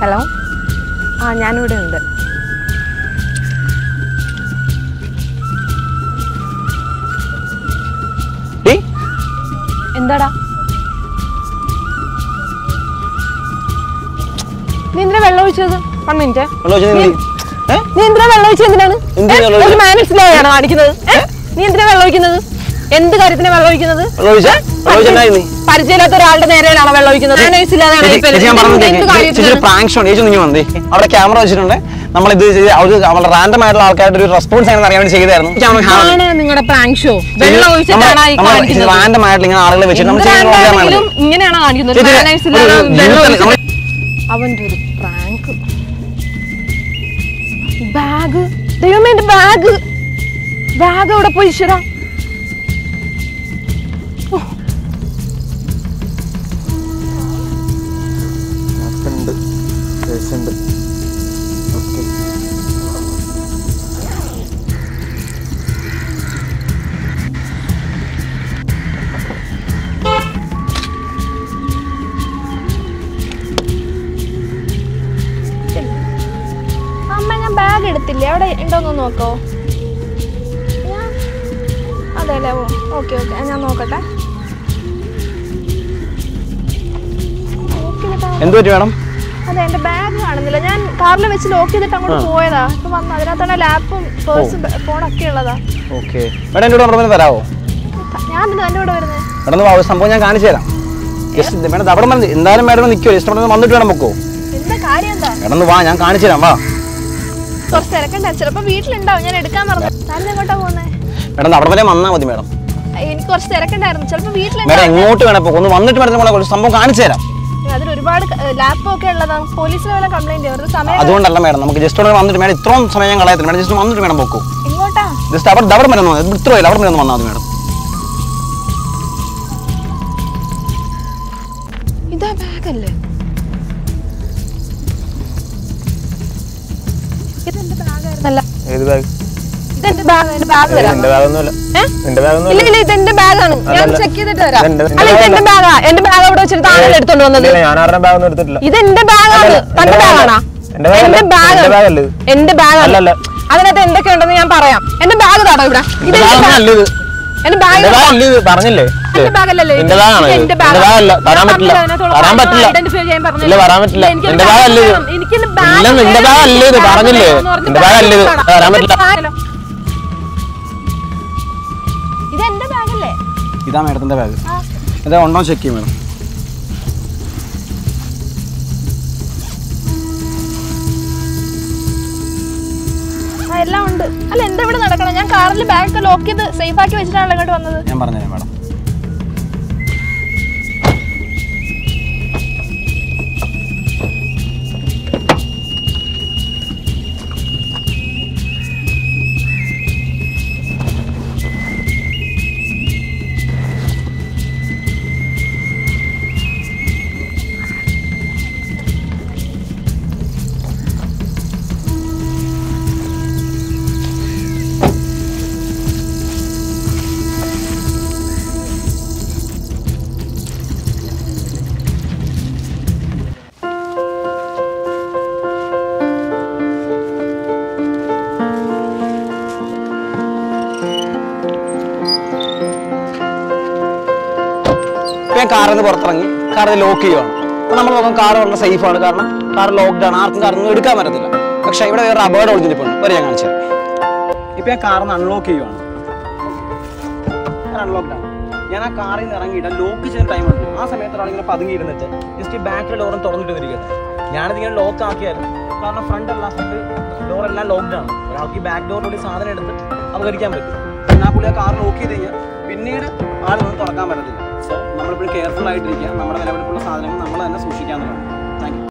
Hello ആ ഞാനിവിടെ ഉണ്ട് ഡേ എന്താടാ നീ എന്തിനാ വെള്ളം ഒഴിച്ചത് വൺ മിനിറ്റ് വെള്ളം ഒഴിച്ചത് എന്ത്? ഏ? നീ എന്തിനാ വെള്ളം ഒഴിച്ചത് എന്തിനാണ് എന്തിനാ ഏ? വെള്ളം ഒരു ഒഴിച്ചത്? മാനസിലായാണ് കാണിക്കുന്നത് ഏ? നീ എന്തിനാ വെള്ളം ഒഴിക്കുന്നത് എന്ത് കാര്യത്തിനാ വെള്ളം ഒഴിക്കുന്നത് വെള്ളം ഒഴിച്ചാ? വെള്ളം ഒഴിച്ചാ എന്തായി നീ? പരിചയമില്ലാത്ത ഒരാളുടെ നേരെയാണോ വെള്ളം ഒഴിക്കുന്നത് മാനേഴ്സ് ഇല്ലാതെയാണോ ഈ ചേച്ചി, പെണ്ണ്? ചേച്ചി ഞാൻ എന്ത് പറഞ്ഞത് എന്ത് കേൾക്ക്. ചേച്ചി ഒരു കാര്യത്തിനാണ്? പ്രാങ്ക് ഷോ ചേച്ചി നിങ്ങൾ വന്നേ അവിടെ ക്യാമറ വെച്ചിട്ടുണ്ട് നമ്മളിത് ചെയ്ത് അവര് അവളുടെ റാൻഡം ആയിട്ടുള്ള ആൾക്കാരുടെ ഒരു റെസ്പോൺസ് ആണെന്ന് അറിയാൻ വേണ്ടി ചെയ്തായിരുന്നു ആണ് നിങ്ങളുടെ പ്രാങ്ക് ഷോ വെള്ളം ഒഴിച്ചിട്ടാണ് ഈ കാണിക്കുന്നത് റാൻഡം ആയിട്ടുള്ള ഇങ്ങനെ ആളുകളെ വെച്ചിട്ട് നമ്മൾ ചെയ്യുന്ന എന്തിനാണെങ്കിലും പ്രോഗ്രാമാണ് ഇങ്ങനെയാണോ കാണിക്കുന്നത് ചേച്ചി, Manners ഒരു ഇല്ലാതെ വെള്ളം ജീവിതത്തിൽ ഒഴിച്ചിട്ട് നമ്മൾ- അവന്റെ ഒരു പ്രാങ്ക് ബാഗ് ദൈവമേ എന്റെ ബാഗ് ബാഗ് എവിടെ പോയി ഈശ്വരാ ഉണ്ട് ഉണ്ട് ഓക്കെ അമ്മ ഞാൻ ബാഗ് എടുത്തില്ലേ അവിടെ ഉണ്ടോന്ന് നോക്കോ ഞാൻ- അതെ അല്ലേ ഓ ഓക്കെ ഓക്കെ ഞാൻ നോക്കട്ടെ ലോക്ക് ചെയ്തിട്ടാ എന്ത് പറ്റി മേഡം അതെ എന്റെ ബാഗ് കാണുന്നില്ല ഞാൻ കാറിൽ വെച്ച് ലോക്ക് ചെയ്തിട്ട് അങ്ങോട്ട് പോയതാ ഇപ്പൊ വന്നു അതിനകത്താണ് ലാപ്പും പേഴ്സും ഫോണൊക്കെ ഉള്ളതാ ഓക്കെ മേഡം എൻ്റെ കൂടെ പറഞ്ഞ് തരാമോ ഞാൻ എന്തിനാ എന്റെ കൂടെ വരുന്നത് മേഡം ഒന്ന് വാ, ഒരു സംഭവം ഞാൻ കാണിച്ചു തരാം ജസ്റ്റ് മേഡം അവിടെ വന്ന് എന്തായാലും മേഡം നിൽക്കുമോ ജസ്റ്റ് അവിടെ വന്നിട്ട് വേണം പൊക്കോ എന്താ കാര്യം എന്താ മേഡം ഒന്ന് വാ ഞാൻ കാണിച്ചു തരാം വാ കുറച്ച് തിരക്കണ്ട ചിലപ്പോ വീട്ടിലുണ്ടാവും ഞാൻ എടുക്കാൻ മറന്നു താൻ എങ്ങോട്ടാ പോകുന്നേ മേഡം അവിടെ വരെ വന്നാൽ മതി മേഡം എനിക്ക് കുറച്ച് തിരക്കുണ്ടായിരുന്നു ചിലപ്പോ മേഡം വീട്ടിലുണ്ടാവും എങ്ങോട്ട് വേണം പൊക്കോ ഒന്ന് വന്നിട്ട് മേഡം നമ്മളെ ഒരു സംഭവം കാണിച്ചു തരാം അതിൽ ഒരുപാട് ലാപ്പ് ഒക്കെ ഉള്ളതാ പോലീസിന് വല്ല കംപ്ലൈന്റ് ഒരു സമയം അതുകൊണ്ടല്ല മേഡം നമുക്ക് ജസ്റ്റ് അവിടെ വന്നിട്ട് മേഡം ഇത്രയും സമയം കളയത്തില്ല മേഡം ജസ്റ്റ് വന്നിട്ട് മേഡം പൊക്കോ എങ്ങോട്ടാ ജസ്റ്റ് അവിടെ അവിടെ വരെ ഒന്ന് വന്നോ. ഇത്ര ഇല്ല അവിടെ വരെ ഒന്ന് വന്നാൽ മതി മേഡം ഇതാ ബാഗ് അല്ലേ ഇതെന്റെ ബാഗായിരുന്നല്ല ഏത് ബാഗ് ഇതെന്റെ ബാഗ് എന്റെ ബാഗ് തരാം എന്റെ ബാഗൊന്നുമല്ല ഏ? എന്റെ ബാഗൊന്നും ഇല്ല ഇല്ല ഇതെന്റെ ബാഗാണ് ഞാൻ അല്ലല്ല. ചെക്ക് ചെയ്തിട്ട് തരാം ഇതെന്റെ- അല്ല എന്റെ ഇതെന്റെ ബാഗാ എന്റെ ബാഗ് അവിടെ വെച്ചിട്ട് താഴെ എടുത്തോണ്ട് വന്നത് ഞാൻ ആരുടെ ബാഗൊന്നും എടുത്തിട്ടില്ല ഇതെന്റെ ബാഗാണ് അല്ലല്ല, തന്റെ എന്റെ ബാഗാണോ എന്റെ bag അല്ല. എന്റെ ബാഗ് എന്റെ bag അല്ല ഇത്. എന്റെ ബാഗാണ് അല്ലല്ല. അതിനകത്ത് എന്തൊക്കെ ഉണ്ടെന്ന് ഞാൻ പറയാം എന്റെ ബാഗ് താടോ ഇവിടെ എന്റെ ഇതെന്റെ ബാഗൊന്നും ബാഗ്. അല്ല ഇത്. എന്റെ ബാഗ് എന്റെ ബാഗല്ല ഇത് പറഞ്ഞില്ലേ എന്റെ ബാഗല്ലല്ലോ ഇത്. എന്റെ ബാഗാണ് ഇത് ഇത്. എന്റെ എന്റെ ബാഗാ. ബാഗല്ല ഞാൻ തരാൻ പറ്റില്ല പറഞ്ഞില്ല, അതിനകത്തുള്ള തരാൻ കാര്യങ്ങൾ പറ്റില്ല identify ചെയ്യാൻ പറഞ്ഞില്ല. ഇല്ല തരാൻ പറ്റില്ല എനിക്കൊരു എന്റെ ബാഗ് ബാഗല്ല ഇത് വേണം. എനിക്കൊരു ബാഗ് ഇല്ല എന്റെ വേണം. ബാഗല്ല ഇത് ബാഗ് പറഞ്ഞില്ലേ വേണമെന്ന് പറഞ്ഞ് എന്റെ ബാഗല്ല ഇത് ബാഗ് തരാൻ പറ്റില്ല ബാഗല്ലോ. ഇത് എന്റെ ബാഗല്ലേ ഇതാ മേഡത്തിന്റെ ബാഗ് ഇതാ ഉണ്ടോ ചെക്ക് ചെയ്യും മേഡം ആ എല്ലാം ഉണ്ട് അല്ല എന്താ ഇവിടെ നടക്കണം ഞാൻ കാറിൽ ബാഗ് ലോക്ക് ചെയ്ത് സേഫ് ആക്കി വെച്ചിട്ടാണല്ലോ ഇങ്ങോട്ട് വന്നത് ഞാൻ പറഞ്ഞുതരാം മേഡം ഇപ്പൊ ഞാൻ കാറിൽ നിന്ന് പുറത്തിറങ്ങി കാറിൽ ലോക്ക് ചെയ്യുവാണ് അപ്പൊ നമ്മൾ നോക്കാം കാർ വളരെ സേഫ് ആണ് കാരണം കാർ ലോക്ക്ഡ് ആണ് ആർക്കും കാർ ഒന്നും എടുക്കാൻ പറ്റത്തില്ല പക്ഷെ ഇവിടെ വേറെ അപകടം ഒളിഞ്ഞിരിപ്പുണ്ട് വരെ ഞാൻ കാണിച്ചു ഇപ്പൊ ഞാൻ കാറിൽ നിന്ന് അൺലോക്ക് ചെയ്യുവാണ് അൺലോക്ക്ഡ് ആണ് ഞാൻ ആ കാറിൽ നിന്ന് ഇറങ്ങിയിട്ട് ലോക്ക് ചെയ്യുന്ന ടൈം ഉണ്ട് ആ സമയത്താണ് ഇങ്ങനെ പതുങ്ങി ഇരുന്നിട്ട് ജസ്റ്റ് ഈ ബാക്കിലെ ഡോറും തുറന്നിട്ട് ഇരിക്കുന്നത് ഞാനിത് ഇങ്ങനെ ലോക്ക് ആക്കിയായിരുന്നു കാരണം ഫ്രണ്ട് അല്ല ഫ്രണ്ട് ഡോർ എല്ലാം ലോക്ക്ഡ് ആണ് ഒരാൾക്ക് ഈ ബാക്ക് ഡോറിലൂടെ സാധനം എടുത്ത് അപകരിക്കാൻ പറ്റും പിന്നെ ആ പുള്ളി ആ കാർ ലോക്ക് ചെയ്ത് കഴിഞ്ഞാൽ പിന്നീട് ആളൊന്നും തുറക്കാൻ പറ്റത്തില്ല സോ നമ്മളിപ്പോഴും കെയർഫുൾ ആയിട്ടിരിക്കുക നമ്മുടെ നിലവിൽ